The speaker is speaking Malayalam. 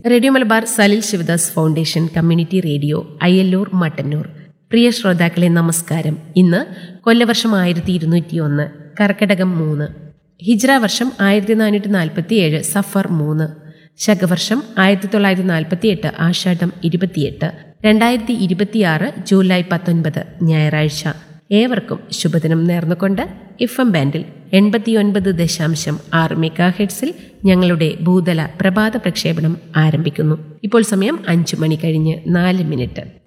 radio Malabar Salil Sivadas foundation community radio Ayyallur Mattannur പ്രിയ ശ്രോതാക്കളെ നമസ്കാരം ഇന്ന് കൊല്ലവർഷം ആയിരത്തി ഇരുന്നൂറ്റി ഒന്ന് കർക്കടകം മൂന്ന് ഹിജ്ര വർഷം ആയിരത്തി നാനൂറ്റി നാൽപ്പത്തി ഏഴ് സഫർ മൂന്ന് ശകവർഷം ആയിരത്തി തൊള്ളായിരത്തി നാൽപ്പത്തി എട്ട് ആഷാഢം ഇരുപത്തിയെട്ട് രണ്ടായിരത്തി ഇരുപത്തിയാറ് ജൂലൈ പത്തൊൻപത് ഞായറാഴ്ച ഏവർക്കും ശുഭദിനം നേർന്നുകൊണ്ട് എഫ് എം ബാൻഡിൽ എൺപത്തിയൊൻപത് ദശാംശം ആറ് മെഗാ ഹെഡ്സിൽ ഞങ്ങളുടെ ഭൂതല പ്രഭാത പ്രക്ഷേപണം ആരംഭിക്കുന്നു ഇപ്പോൾ സമയം അഞ്ചു മണി കഴിഞ്ഞ് നാല് മിനിറ്റ്